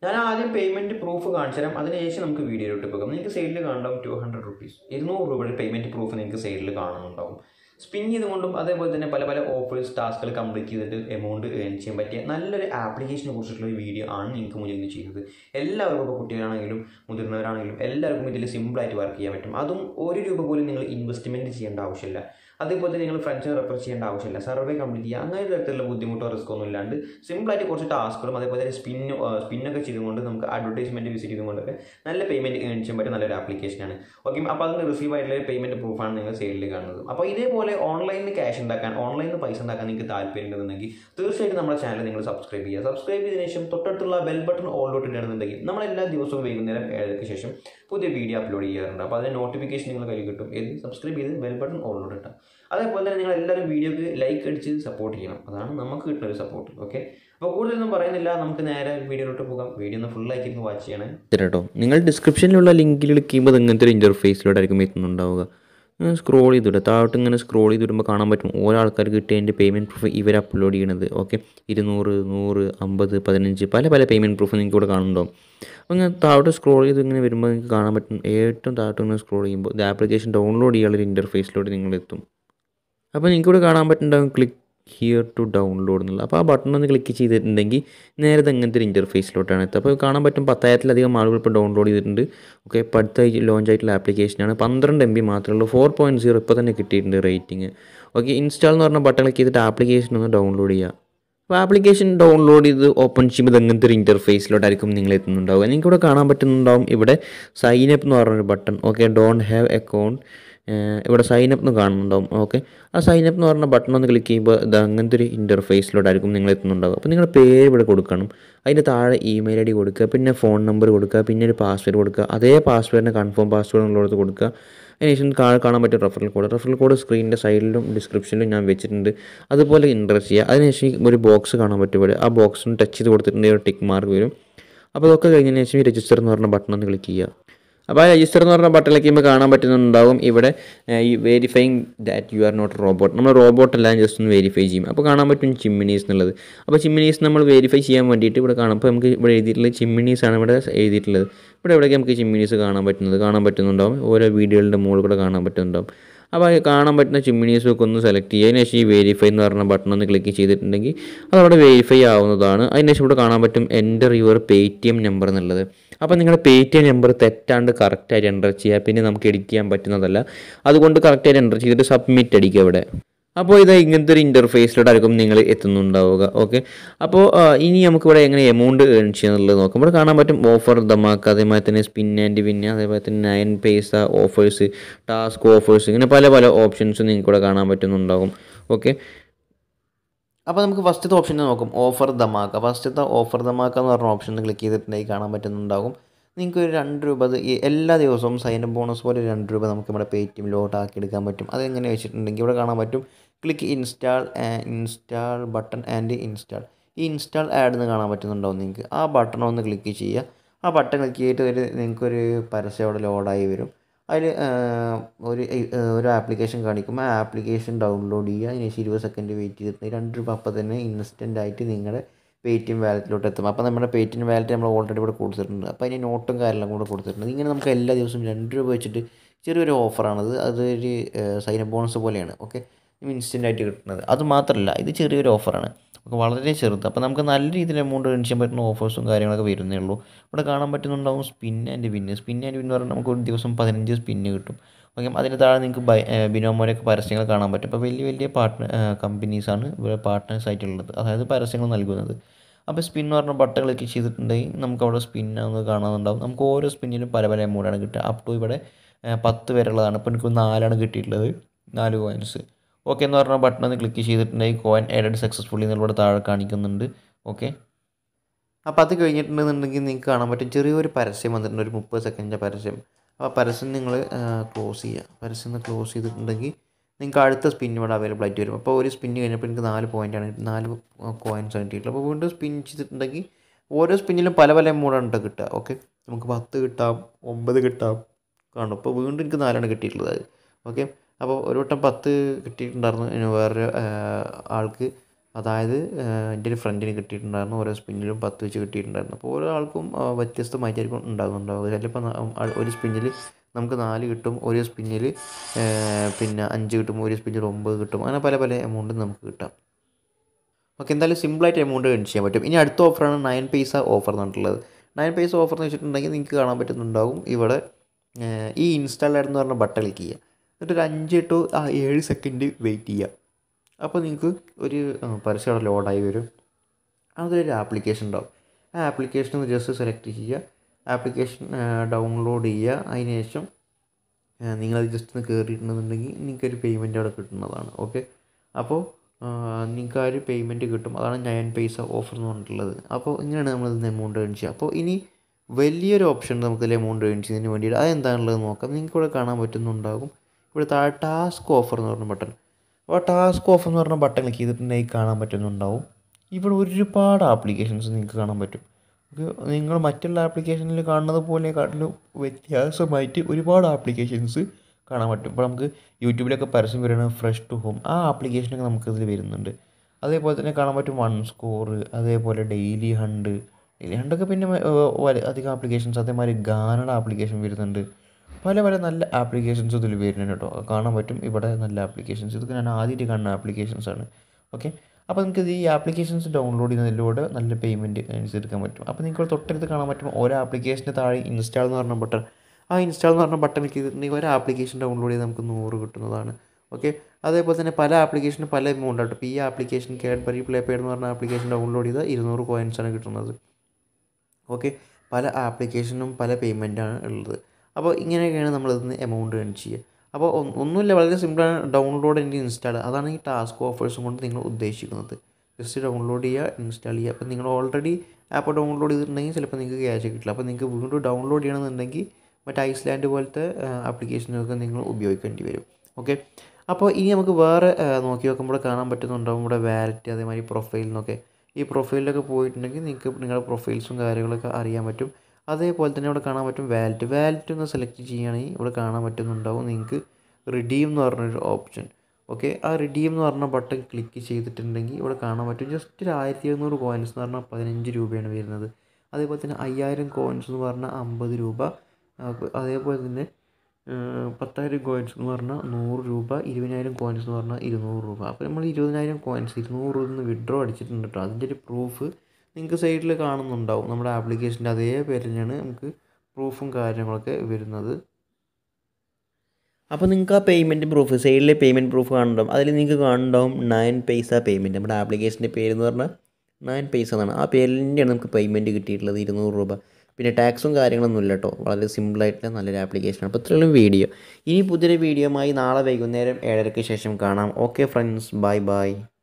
ഞാൻ ആദ്യം payment proof കാണിച്ചു തരാം അതിനുശേഷം നമുക്ക് വീഡിയോയിലോട്ട് പോകാം നിങ്ങൾക്ക് സൈഡിൽ കാണുണ്ടാവും ടു ഹൺഡ്രഡ് റുപ്പീസ് ഇരുന്നൂറ് രൂപയുടെ പേയ്മെൻറ്റ് പ്രൂഫ് നിങ്ങൾക്ക് സൈഡിൽ കാണുന്നുണ്ടാവും സ്പിൻ ചെയ്തുകൊണ്ടും അതേപോലെ തന്നെ പല പല ഓഫേഴ്സ് ടാസ്കുകൾ കംപ്ലീറ്റ് ചെയ്തിട്ട് എമൗണ്ട് ഏൺ ചെയ്യാൻ പറ്റിയ നല്ലൊരു ആപ്ലിക്കേഷനെ കുറിച്ചിട്ടുള്ള ഒരു വീഡിയോ ആണ് നിങ്ങൾക്ക് മുന്നിൽ നിന്ന് ചെയ്തത് എല്ലാവർക്കും ഇപ്പോൾ കുട്ടികളാണെങ്കിലും മുതിർന്നവരാണെങ്കിലും എല്ലാവർക്കും ഇതിൽ സിമ്പിളായിട്ട് വർക്ക് ചെയ്യാൻ പറ്റും അതും ഒരു രൂപ പോലും നിങ്ങൾ ഇൻവെസ്റ്റ്മെൻറ്റ് ചെയ്യേണ്ട ആവശ്യമില്ല അതേപോലെ തന്നെ നിങ്ങൾ ഫ്രണ്ട്സിനെ റെഫർ ചെയ്യേണ്ട ആവശ്യമില്ല സർവേ കംപ്ലീറ്റ് ചെയ്യുക അങ്ങനെ ഒരു തരത്തിലുള്ള ബുദ്ധിമുട്ടോ റിസ്ക്കോ ഒന്നും ഇല്ലാണ്ട് സിമ്പിളായിട്ട് കുറച്ച് ടാസ്കുകളും അതേപോലെ തന്നെ സ്പിന്ന് സ്പിന്നൊക്കെ ചെയ്തുകൊണ്ട് നമുക്ക് അഡ്വർടൈസ്മെൻറ്റ് വിസിറ്റ് ചെയ്തുകൊണ്ടൊക്കെ നല്ല പേയ്മെൻറ്റ് ഏൺ ചെയ്യാൻ പറ്റിയ നല്ലൊരു ആപ്ലിക്കേഷനാണ് ഓക്കെ അപ്പോൾ അതിന് റിസീവ് ആയിട്ടുള്ള പേയ്മെൻറ്റ് പ്രൂഫാണ് നിങ്ങൾ സൈഡിൽ കാണുന്നത് അപ്പോൾ ഇതേപോലെ ഓൺലൈനിൽ ക്യാഷ് ഉണ്ടാക്കാൻ ഓൺലൈനിൽ പൈസ ഉണ്ടാക്കാൻ നിങ്ങൾക്ക് താല്പര്യം ഉണ്ടെന്നുണ്ടെങ്കിൽ തീർച്ചയായിട്ടും നമ്മുടെ ചാനൽ നിങ്ങൾ സബ്സ്ക്രൈബ് ചെയ്യുക സബ്സ്ക്രൈബ് ചെയ്തതിനു ശേഷം തൊട്ടടുത്തുള്ള ബെൽ ബട്ടൺ ഓൾലോട്ട് ഇടുകയാണെന്നുണ്ടെങ്കിൽ നമ്മൾ എല്ലാ ദിവസവും വൈകുന്നേരം ഏഴരയ്ക്ക് ശേഷം പുതിയ വീഡിയോ അപ്ലോഡ് ചെയ്യാറുണ്ട് അപ്പോൾ അതിന് നോട്ടിഫിക്കേഷൻ നിങ്ങൾ കയ്യിൽ കിട്ടും ഏത് സബ്സ്ക്രൈബ് ചെയ്ത് ബെൽ ബട്ടൺ ഓൾലോട്ട് ഇട്ടാം അതേപോലെ തന്നെ നിങ്ങൾ എല്ലാവരും വീഡിയോക്ക് ലൈക്ക് അടിച്ച് സപ്പോർട്ട് ചെയ്യണം അതാണ് നമുക്ക് കിട്ടുന്ന ഒരു സപ്പോർട്ട് ഓക്കെ അപ്പോൾ കൂടുതലൊന്നും പറയുന്നില്ല നമുക്ക് നേരെ വീഡിയോയിലോട്ട് പോകാം വീഡിയോ ഒന്ന് ഫുള്ളാക്കി ഒന്ന് വാച്ച് ചെയ്യണേ കേട്ടോ നിങ്ങൾ ഡിസ്ക്രിപ്ഷനിലുള്ള ലിങ്കിൽ ക്ലിക്ക് ചെയ്യുമ്പോൾ ഇങ്ങനത്തെ ഒരു ഇൻ്റർഫേസിലോട്ടായിരിക്കും എത്തുന്നുണ്ടാവുക സ്ക്രോൾ ചെയ്തിട്ട് താഴോട്ട് ഇങ്ങനെ സ്ക്രോൾ ചെയ്ത് വരുമ്പോൾ കാണാൻ പറ്റും ഓരോ ആൾക്കാർക്ക് കിട്ടിയതിൻ്റെ പേയ്മെൻറ്റ് പ്രൂഫ് ഇവർ അപ്ലോഡ് ചെയ്യണത് ഓക്കെ ഇരുന്നൂറ് നൂറ് അമ്പത് പതിനഞ്ച് പല പല പേയ്മെൻറ്റ് പ്രൂഫ് നിങ്ങൾക്ക് ഇവിടെ കാണുന്നുണ്ടാവും അപ്പോൾ ഇങ്ങനെ താഴോട്ട് സ്ക്രോൾ ചെയ്ത് ഇങ്ങനെ വരുമ്പോൾ നിങ്ങൾക്ക് കാണാൻ പറ്റും ഏറ്റവും താഴോട്ട് ഇങ്ങനെ സ്ക്രോൾ ചെയ്യുമ്പോൾ ഇത് ആപ്ലിക്കേഷൻ ഡൗൺലോഡ് ചെയ്യാനുള്ള ഒരു ഇൻ്റർഫേസിലോട്ട് നിങ്ങൾ എത്തും അപ്പോൾ നിങ്ങൾക്ക് ഇവിടെ കാണാൻ പറ്റുന്നുണ്ടാവും ക്ലിക്ക് ഹിയർ ടു ഡൗൺലോഡ് എന്നുള്ള അപ്പോൾ ആ ബട്ടൺ ഒന്ന് ക്ലിക്ക് ചെയ്തിട്ടുണ്ടെങ്കിൽ നേരത്തെ അങ്ങനത്തെ ഒരു ഇൻ്റർഫേസിലോട്ടാണ് എത്തുക അപ്പോൾ കാണാൻ പറ്റും പത്തായിരത്തിലധികം ആളുകൾ ഇപ്പോൾ ഡൗൺലോഡ് ചെയ്തിട്ടുണ്ട് ഓക്കെ ഇപ്പോൾ അടുത്തായി ലോഞ്ച് ആയിട്ടുള്ള ആപ്ലിക്കേഷനാണ് പന്ത്രണ്ട് എം ബി മാത്രമേ ഉള്ളൂ ഫോർ പോയിൻറ്റ് സീറോ ഇപ്പോൾ തന്നെ കിട്ടിയിട്ടുണ്ട് റേറ്റിംഗ് ഓക്കെ ഇൻസ്റ്റാൾ എന്ന് പറഞ്ഞ ബട്ടൺ ക്ലിക്ക് ചെയ്തിട്ട് ആപ്ലിക്കേഷൻ ഒന്ന് ഡൗൺലോഡ് ചെയ്യുക അപ്പോൾ ആപ്ലിക്കേഷൻ ഡൗൺലോഡ് ചെയ്ത് ഓപ്പൺ ചെയ്യുമ്പോൾ അങ്ങനത്തെ ഒരു ഇൻ്റർഫേസിലോട്ടായിരിക്കും നിങ്ങൾ എത്തുന്നുണ്ടാവുക നിങ്ങൾക്ക് ഇവിടെ കാണാൻ പറ്റുന്നുണ്ടാവും ഇവിടെ സൈൻ അപ്പ് എന്ന് പറഞ്ഞൊരു button okay don't have account ഇവിടെ സൈൻ അപ്പ് എന്ന് കാണുന്നുണ്ടാവും ഓക്കെ ആ സൈൻ അപ്പ് എന്ന് പറഞ്ഞ ബട്ടൺ ഒന്ന് ക്ലിക്ക് ചെയ്യുമ്പോൾ ഇത് അങ്ങനത്തെ ഒരു ഇൻ്റർഫേസിലോട്ടായിരിക്കും നിങ്ങൾ എത്തുന്നുണ്ടാവുക അപ്പോൾ നിങ്ങളുടെ പേര് ഇവിടെ കൊടുക്കണം അതിൻ്റെ താഴെ ഇമെയിൽ ഐ ഡി കൊടുക്കുക പിന്നെ ഫോൺ നമ്പർ കൊടുക്കുക പിന്നെ ഒരു പാസ്വേഡ് കൊടുക്കുക അതേ പാസ്വേഡിന് കൺഫേം പാസ്വേഡ് എന്നുള്ളത് കൊടുക്കുക അതിനുശേഷം താഴെ കാണാൻ പറ്റും റെഫറൽ കോഡ് റെഫറൽ കോഡ് സ്ക്രീനിൻ്റെ സൈഡിലും ഡിസ്ക്രിപ്ഷനിലും ഞാൻ വെച്ചിട്ടുണ്ട് അതുപോലെ ഇൻട്രസ്റ്റ് ചെയ്യുക അതിനുശേഷം ഒരു ബോക്സ് കാണാൻ പറ്റും ഇവിടെ ആ ബോക്സിന് ടച്ച് ചെയ്ത് കൊടുത്തിട്ടുണ്ടെങ്കിൽ ഒരു ടിക്ക് മാർക്ക് വരും അപ്പോൾ അതൊക്കെ കഴിഞ്ഞതിന് ശേഷം ഈ രജിസ്റ്റർ എന്ന് പറഞ്ഞ ബട്ടൺ ഒന്ന് ക്ലിക്ക് ചെയ്യുക അപ്പോൾ ആ രജിസ്റ്റർ എന്ന് പറഞ്ഞ ബട്ടണിലേക്ക് ചെയ്യുമ്പോൾ കാണാൻ പറ്റുന്നുണ്ടാവും ഇവിടെ ഏഹ്, ഈ verifying that you are not robot നമ്മൾ റോബോട്ട് എല്ലാം ജസ്റ്റ് ഒന്ന് വെരിഫൈ ചെയ്യും അപ്പോൾ കാണാൻ പറ്റും ചിമ്മിനീസ് എന്നുള്ളത് അപ്പോൾ ചിമ്മിനീസ് നമ്മൾ വെരിഫൈ ചെയ്യാൻ വേണ്ടിയിട്ട് ഇവിടെ കാണാം അപ്പോൾ നമുക്ക് ഇവിടെ എഴുതിയിട്ടുള്ളത് ചിമ്മിനീസ് ആണ് ഇവിടെ എഴുതിയിട്ടുള്ളത് ഇവിടെ എവിടെയൊക്കെ നമുക്ക് ചിമ്മിനീസ് കാണാൻ പറ്റുന്നത് കാണാൻ പറ്റുന്നുണ്ടാവും ഓരോ വീഡിയോകളുടെ മുകളിൽ കൂടെ കാണാൻ പറ്റുന്നുണ്ടാവും അപ്പോൾ അത് കാണാൻ പറ്റുന്ന ചിമ്മിനീസ് ഒക്കെ ഒന്ന് സെലക്ട് ചെയ്യുക അതിനുശേഷം ഈ വെരിഫൈ എന്ന് പറഞ്ഞ ബട്ടൺ ഒന്ന് ക്ലിക്ക് ചെയ്തിട്ടുണ്ടെങ്കിൽ അത് അവിടെ വെരിഫൈ ആവുന്നതാണ് അതിനുശേഷം ഇവിടെ കാണാൻ പറ്റും enter your Paytm number എന്നുള്ളത് അപ്പോൾ നിങ്ങളുടെ പേ ടി എം നമ്പർ തെറ്റാണ്ട് കറക്റ്റായിട്ട് എൻ്റർ ചെയ്യുക പിന്നെ നമുക്ക് എഡിറ്റ് ചെയ്യാൻ പറ്റുന്നതല്ല അതുകൊണ്ട് കറക്റ്റായിട്ട് എൻ്റർ ചെയ്തിട്ട് സബ്മിറ്റ് അടിക്കുക ഇവിടെ അപ്പോൾ ഇത് ഇങ്ങനത്തെ ഒരു ഇൻ്റർഫേസിലോട്ടായിരിക്കും നിങ്ങൾ എത്തുന്നുണ്ടാവുക ഓക്കെ അപ്പോൾ ആ, ഇനി നമുക്കിവിടെ എങ്ങനെ എമൗണ്ട് ഏൺ ചെയ്യാന്നുള്ളത് നോക്കാം ഇവിടെ കാണാൻ പറ്റും ഓഫർ ദമാക്ക് അതേമാതിരി തന്നെ സ്പിൻ ആൻഡ് വിന്ന് അതേപോലെ തന്നെ നയൻ പൈസ ഓഫേഴ്സ് ടാസ്ക് ഓഫേഴ്സ് ഇങ്ങനെ പല പല ഓപ്ഷൻസ് നിങ്ങൾക്ക് ഇവിടെ കാണാൻ പറ്റുന്നുണ്ടാകും ഓക്കെ അപ്പോൾ നമുക്ക് ഫസ്റ്റത്തെ ഓപ്ഷൻ നോക്കും ഓഫർ ദമാക്ക ഫസ്റ്റത്തെ ഓഫർ ദമാക്ക എന്ന് പറഞ്ഞ ഓപ്ഷൻ ക്ലിക്ക് ചെയ്തിട്ടുണ്ടെങ്കിൽ കാണാൻ പറ്റുന്നുണ്ടാകും നിങ്ങൾക്ക് ഒരു രണ്ട് രൂപ അത് ഈ എല്ലാ ദിവസവും സൈൻ അപ്പ് ബോണസ് പോലെ ഒരു രണ്ട് രൂപ നമുക്ക് നമ്മുടെ പേ ടി എമ്മിലോട്ട് ആക്കി എടുക്കാൻ പറ്റും അതെങ്ങനെ വെച്ചിട്ടുണ്ടെങ്കിൽ ഇവിടെ കാണാൻ പറ്റും click install install button and install ഈ ഇൻസ്റ്റാൾ ആഡ് എന്ന് കാണാൻ പറ്റുന്നുണ്ടാവും നിങ്ങൾക്ക് ആ ബട്ടൺ ഒന്ന് ക്ലിക്ക് ചെയ്യുക ആ ബട്ടൺ ക്ലിക്ക് ചെയ്തിട്ട് ഒരു നിങ്ങൾക്കൊരു പരസ്യം അവിടെ ലോഡായി വരും അതിൽ ഒരു ഏഹ്, ഒരു ആപ്ലിക്കേഷൻ കാണിക്കും ആ ആപ്ലിക്കേഷൻ ഡൗൺലോഡ് ചെയ്യുക അതിനുശേഷം ഇരുപത് സെക്കൻഡ് വെയിറ്റ് ചെയ്തിട്ട് രണ്ട് രൂപ അപ്പം തന്നെ ഇൻസ്റ്റൻ്റ് ആയിട്ട് നിങ്ങളുടെ പേ ടി എം വാലറ്റിലോട്ട് എത്തും അപ്പോൾ നമ്മുടെ പേ ടി എം വാലറ്റ് നമ്മൾ ഓൾറെഡി ഇവിടെ കൊടുത്തിട്ടുണ്ട് അപ്പോൾ അതിന് നോട്ടും കാര്യങ്ങളും കൂടെ കൊടുത്തിട്ടുണ്ട് ഇങ്ങനെ നമുക്ക് എല്ലാ ദിവസവും രണ്ട് രൂപ വെച്ചിട്ട് ചെറിയൊരു ഓഫറാണത് അതൊരു സൈൻ അപ്പ് ബോണസ് പോലെയാണ് ഓക്കെ ഇൻസ്റ്റൻ്റ് ആയിട്ട് കിട്ടുന്നത് അത് മാത്രമല്ല ഇത് ചെറിയൊരു ഓഫറാണ് അപ്പോൾ വളരെ ചെറുത് അപ്പോൾ നമുക്ക് നല്ല രീതിയിൽ എമൗണ്ട് ഏൺ ചെയ്യാൻ പറ്റുന്ന ഓഫേഴ്സും കാര്യങ്ങളൊക്കെ വരുന്നേ ഉള്ളൂ ഇവിടെ കാണാൻ പറ്റുന്നുണ്ടാവും spin and win spin and win പറഞ്ഞാൽ നമുക്ക് ഒരു ദിവസം പതിനഞ്ച് സ്പിന്ന് കിട്ടും ഓക്കെ അതിന് താഴെ നിങ്ങൾക്ക് ബൈ ബിനോമോനൊക്കെ പരസ്യങ്ങൾ കാണാൻ പറ്റും അപ്പോൾ വലിയ വലിയ പാർട്ട്ണർ കമ്പനീസാണ് ഇവിടെ പാർട്ട്നേഴ്സ് ആയിട്ടുള്ളത് അതായത് പരസ്യങ്ങൾ നൽകുന്നത് അപ്പോൾ സ്പിൻ എന്ന് പറഞ്ഞ ബട്ടൺ ക്ലിക്ക് ചെയ്തിട്ടുണ്ടെങ്കിൽ നമുക്ക് അവിടെ സ്പിൻ ആവുന്നത് കാണാനുണ്ടാവും നമുക്ക് ഓരോ സ്പിന്നിലും പല പല എമൗണ്ടാണ് കിട്ടുക അപ് ടു ഇവിടെ ഏഹ്, പത്ത് വരെയുള്ളതാണ് ഇപ്പോൾ എനിക്ക് നാലാണ് കിട്ടിയിട്ടുള്ളത് നാല് കോയിൻസ് ഓക്കെ എന്ന് പറഞ്ഞ ബട്ടൺ ഒന്ന് ക്ലിക്ക് ചെയ്തിട്ടുണ്ടെങ്കിൽ കോയിൻ ആഡഡ് സക്സസ്ഫുള്ളി എന്നുള്ളത് താഴെ കാണിക്കുന്നുണ്ട് ഓക്കെ അപ്പോൾ അത് കഴിഞ്ഞിട്ടുണ്ടെന്നുണ്ടെങ്കിൽ നിങ്ങൾക്ക് കാണാൻ പറ്റും ചെറിയൊരു പരസ്യം വന്നിട്ടുണ്ട് ഒരു മുപ്പത് സെക്കൻഡിൻ്റെ പരസ്യം അപ്പോൾ ആ പരസ്യം നിങ്ങൾ ക്ലോസ് ചെയ്യുക പരസ്യം ഒന്ന് ക്ലോസ് ചെയ്തിട്ടുണ്ടെങ്കിൽ നിങ്ങൾക്ക് അടുത്ത സ്പിൻ ഇവിടെ അവൈലബിൾ ആയിട്ട് വരും അപ്പോൾ ഒരു സ്പിൻ കഴിഞ്ഞപ്പോൾ എനിക്ക് നാല് പോയിൻ്റാണ് നാല് കോയിൻസ് ആണ് കിട്ടിയിട്ടുള്ളത് അപ്പോൾ വീണ്ടും സ്പിൻ ചെയ്തിട്ടുണ്ടെങ്കിൽ ഓരോ സ്പിന്നിലും പല പല എമൗണ്ടാണ് കേട്ടോ കിട്ടുക ഓക്കെ നമുക്ക് പത്ത് കിട്ടാം ഒമ്പത് കിട്ടാം കാണും അപ്പോൾ വീണ്ടും എനിക്ക് നാലാണ് കിട്ടിയിട്ടുള്ളത് ഓക്കെ അപ്പോൾ ഒരു വട്ടം പത്ത് കിട്ടിയിട്ടുണ്ടായിരുന്നു ഇനി വേറൊരു ആ, ആൾക്ക് അതായത് ഏഹ്, എൻ്റെ ഒരു ഫ്രണ്ടിന് കിട്ടിയിട്ടുണ്ടായിരുന്നു ഓരോ സ്പിന്നിലും പത്ത് വെച്ച് കിട്ടിയിട്ടുണ്ടായിരുന്നു അപ്പോൾ ഓരോ ആൾക്കും ആ, വ്യത്യസ്തമായിട്ടായിരിക്കും ഉണ്ടാകുന്നുണ്ടാവുക ചിലപ്പോൾ ന- ആ, ഒരു സ്പിന്നിൽ നമുക്ക് നാല് കിട്ടും ഒരു സ്പിന്നിൽ പിന്നെ അഞ്ച് കിട്ടും ഒരു സ്പിന്നിൽ ഒമ്പത് കിട്ടും അങ്ങനെ പല പല എമൗണ്ട് നമുക്ക് കിട്ടാം ഓക്കെ എന്തായാലും സിമ്പിളായിട്ട് എമൗണ്ട് ഏൺ ചെയ്യാൻ പറ്റും ഇനി അടുത്ത ഓഫറാണ് നയൻ പൈസ ഓഫർ എന്ന് പറഞ്ഞിട്ടുള്ളത് നയൻ പൈസ ഓഫർ എന്ന് വെച്ചിട്ടുണ്ടെങ്കിൽ നിങ്ങൾക്ക് കാണാൻ പറ്റുന്നുണ്ടാവും ഇവിടെ ഏഹ്, ഈ ഇൻസ്റ്റാൾ എന്ന് പറഞ്ഞ ബട്ടൺ ക്ലിക്ക് ചെയ്യുക എന്നിട്ട് ഒരു അഞ്ച് ടു ആ ഏഴ് സെക്കൻഡ് വെയിറ്റ് ചെയ്യുക അപ്പോൾ നിങ്ങൾക്ക് ഒരു ആ, പരസ്യം അവിടെ ലോഡായി വരും അതൊരു ആപ്ലിക്കേഷൻ ഉണ്ടാവും ആ ആപ്ലിക്കേഷൻ ഒന്ന് ജസ്റ്റ് സെലക്ട് ചെയ്യുക ആപ്ലിക്കേഷൻ ഡൗൺലോഡ് ചെയ്യുക അതിന് ശേഷം ഏഹ് നിങ്ങളത് ജസ്റ്റ് ഒന്ന് കയറിയിട്ടുണ്ടെന്നുണ്ടെങ്കിൽ നിങ്ങൾക്കൊരു പേയ്മെൻറ്റ് അവിടെ കിട്ടുന്നതാണ് ഓക്കെ അപ്പോൾ നിങ്ങൾക്ക് ആ ഒരു പേയ്മെൻറ്റ് കിട്ടും അതാണ് നയൻ പൈസ ഓഫർ എന്ന് പറഞ്ഞിട്ടുള്ളത് അപ്പോൾ ഇങ്ങനെയാണ് നമ്മൾ ഇതിന് എമൗണ്ട് ഏൺ ചെയ്യുക അപ്പോൾ ഇനി വലിയൊരു ഓപ്ഷൻ നമുക്ക് ഇതിൽ എമൗണ്ട് ഏൺ ചെയ്യുന്നതിന് വേണ്ടിയിട്ട് അതെന്താണുള്ളത് നോക്കാം നിങ്ങൾക്ക് ഇവിടെ കാണാൻ പറ്റുന്നുണ്ടാകും ഇവിടെ താഴെ ടാസ്ക് ഓഫർ എന്ന് പറഞ്ഞ ബട്ടൺ അപ്പോൾ ടാസ്ക് ഓഫ് എന്ന് പറഞ്ഞ ബട്ടൺ ക്ലിക്ക് ചെയ്തിട്ടുണ്ടെങ്കിൽ കാണാൻ പറ്റുന്നുണ്ടാവും ഇവിടെ ഒരുപാട് ആപ്ലിക്കേഷൻസ് നിങ്ങൾക്ക് കാണാൻ പറ്റും ഇത് നിങ്ങൾ മറ്റുള്ള ആപ്ലിക്കേഷനിൽ കാണുന്നത് പോലെ കാട്ടിലും വ്യത്യാസമായിട്ട് ഒരുപാട് ആപ്ലിക്കേഷൻസ് കാണാൻ പറ്റും ഇപ്പോൾ നമുക്ക് യൂട്യൂബിലൊക്കെ പരസ്യം വരുന്നത് ഫ്രഷ് ടു ഹോം ആ ആപ്ലിക്കേഷനൊക്കെ നമുക്ക് ഇതിൽ വരുന്നുണ്ട് അതേപോലെ തന്നെ കാണാൻ പറ്റും വൺ സ്കോർ അതേപോലെ ഡെയിലി ഹണ്ട് ഡെയിലി ഹണ്ടൊക്കെ പിന്നെ ഏഹ്, വല- അധികം ആപ്ലിക്കേഷൻസ് അതേമാതിരി ഗാനയുടെ ആപ്ലിക്കേഷൻ വരുന്നുണ്ട് പല പല നല്ല ആപ്ലിക്കേഷൻസ് ഇതിൽ വരുന്നുണ്ട് കേട്ടോ കാണാൻ പറ്റും ഇവിടെ നല്ല ആപ്ലിക്കേഷൻസ് ഇതൊക്കെ ഞാൻ ആദ്യമായിട്ട് കാണുന്ന ആപ്ലിക്കേഷൻസ് ആണ് ഓക്കെ അപ്പോൾ നിങ്ങൾക്ക് ഇത് ഈ ആപ്ലിക്കേഷൻസ് ഡൗൺലോഡ് ചെയ്യുന്നതിലൂടെ നല്ല പേയ്മെൻറ്റ് എടുക്കാൻ പറ്റും അപ്പോൾ നിങ്ങൾക്ക് തൊട്ടടുത്ത് കാണാൻ പറ്റും ഓരോ ആപ്ലിക്കേഷന് താഴെ ഇൻസ്റ്റാൾ എന്ന് പറഞ്ഞ ബട്ടൺ ആ ഇൻസ്റ്റാൾ എന്ന് പറഞ്ഞ ബട്ടൺ ക്ലിക്ക് ചെയ്തിട്ടുണ്ടെങ്കിൽ ഒരു ആപ്ലിക്കേഷൻ ഡൗൺലോഡ് ചെയ്ത് നമുക്ക് നൂറ് കിട്ടുന്നതാണ് ഓക്കെ അതേപോലെ തന്നെ പല ആപ്ലിക്കേഷനും പല എമൗണ്ട് ആട്ടോ ഇപ്പോൾ ഈ ആപ്ലിക്കേഷൻ കാഡ്ബറി പ്ലേ പേഡ് എന്ന് പറഞ്ഞ ആപ്ലിക്കേഷൻ ഡൗൺലോഡ് ചെയ്താൽ ഇരുന്നൂറ് കോയിൻസാണ് കിട്ടുന്നത് ഓക്കെ പല ആപ്ലിക്കേഷനും പല പേയ്മെൻറ്റാണ് ഉള്ളത് അപ്പോൾ ഇങ്ങനെയൊക്കെയാണ് നമ്മൾ ഇതിന് എമൗണ്ട് ഏൺ ചെയ്യുക അപ്പോൾ ഒ- ഒന്നുമില്ല വളരെ സിമ്പിളാണ് ഡൗൺലോഡ് ആൻഡ് ഇൻസ്റ്റാൾ അതാണ് ഈ ടാസ്ക് ഓഫേഴ്സും കൊണ്ട് നിങ്ങൾ ഉദ്ദേശിക്കുന്നത് ജസ്റ്റ് ഡൗൺലോഡ് ചെയ്യുക ഇൻസ്റ്റാൾ ചെയ്യുക അപ്പോൾ നിങ്ങൾ ഓൾറെഡി ആപ്പ് ഡൗൺലോഡ് ചെയ്തിട്ടുണ്ടെങ്കിൽ ചിലപ്പോൾ നിങ്ങൾക്ക് ക്യാഷ് കിട്ടില്ല അപ്പോൾ നിങ്ങൾക്ക് വീണ്ടും ഡൗൺലോഡ് ചെയ്യണമെന്നുണ്ടെങ്കിൽ മറ്റേ ഐസ്ലാൻഡ് പോലത്തെ ആപ്ലിക്കേഷനൊക്കെ നിങ്ങൾ ഉപയോഗിക്കേണ്ടി വരും ഓക്കെ അപ്പോൾ ഇനി നമുക്ക് വേറെ ആ, നോക്കി നോക്കുമ്പോൾ കാണാൻ പറ്റുന്നുണ്ടാവും ഇവിടെ വാലറ്റ് അതേമാതിരി പ്രൊഫൈൽ എന്നൊക്കെ ഈ പ്രൊഫൈലിലൊക്കെ പോയിട്ടുണ്ടെങ്കിൽ നിങ്ങൾക്ക് നിങ്ങളുടെ പ്രൊഫൈൽസും കാര്യങ്ങളൊക്കെ അറിയാൻ പറ്റും അതേപോലെ തന്നെ ഇവിടെ കാണാൻ പറ്റും വാലറ്റ് വാലറ്റ് ഒന്ന് സെലക്ട് ചെയ്യുകയാണെങ്കിൽ ഇവിടെ കാണാൻ പറ്റുന്നുണ്ടാവും നിങ്ങൾക്ക് റിഡീം എന്ന് പറഞ്ഞൊരു ഓപ്ഷൻ ഓക്കെ ആ റിഡീം എന്ന് പറഞ്ഞ ബട്ടൺ ക്ലിക്ക് ചെയ്തിട്ടുണ്ടെങ്കിൽ ഇവിടെ കാണാൻ പറ്റും ജസ്റ്റ് ഒരു ആയിരത്തി എഴുന്നൂറ് കോയിൻസ് എന്ന് പറഞ്ഞാൽ പതിനഞ്ച് രൂപയാണ് വരുന്നത് അതേപോലെ തന്നെ അയ്യായിരം കോയിൻസ് എന്ന് പറഞ്ഞാൽ അമ്പത് രൂപ ആ, അതേപോലെ തന്നെ ഏഹ്, പത്തായിരം കോയിൻസ് എന്ന് പറഞ്ഞാൽ നൂറ് രൂപ ഇരുപതിനായിരം കോയിൻസ് എന്ന് പറഞ്ഞാൽ ഇരുന്നൂറ് രൂപ അപ്പോൾ നമ്മൾ ഇരുപതിനായിരം കോയിൻസ് ഇരുന്നൂറ് രൂപ നിന്ന് വിഡ്രോ അടിച്ചിട്ടുണ്ട് കേട്ടോ അതിൻ്റെ ഒരു പ്രൂഫ് നിങ്ങൾക്ക് സൈഡിൽ കാണുന്നുണ്ടാവും നമ്മുടെ ആപ്ലിക്കേഷൻ്റെ അതേ പേരിൽ തന്നെയാണ് നമുക്ക് പ്രൂഫും കാര്യങ്ങളൊക്കെ വരുന്നത് അപ്പോൾ നിങ്ങൾക്ക് ആ പേയ്മെൻറ്റ് പ്രൂഫ് സൈഡിലെ പേയ്മെൻറ്റ് പ്രൂഫ് കാണുന്നുണ്ടാവും അതിൽ നിങ്ങൾക്ക് കാണുന്നുണ്ടാവും നയൻ പൈസ പേയ്മെൻറ്റ് നമ്മുടെ ആപ്ലിക്കേഷൻ്റെ പേര് എന്ന് പറഞ്ഞാൽ നയൻ പൈസ എന്നാണ് ആ പേരിൻ്റെയാണ് നമുക്ക് പേയ്മെൻറ്റ് കിട്ടിയിട്ടുള്ളത് ഇരുന്നൂറ് രൂപ പിന്നെ ടാക്സും കാര്യങ്ങളൊന്നും ഇല്ല കേട്ടോ വളരെ സിമ്പിളായിട്ടുള്ള നല്ലൊരു ആപ്ലിക്കേഷനാണ് അപ്പോൾ ഇത്രയും വീഡിയോ ഇനി പുതിയൊരു വീഡിയോയുമായി നാളെ വൈകുന്നേരം ഏഴരയ്ക്ക് ശേഷം കാണാം ഓക്കെ ഫ്രണ്ട്സ് ബൈ ബൈ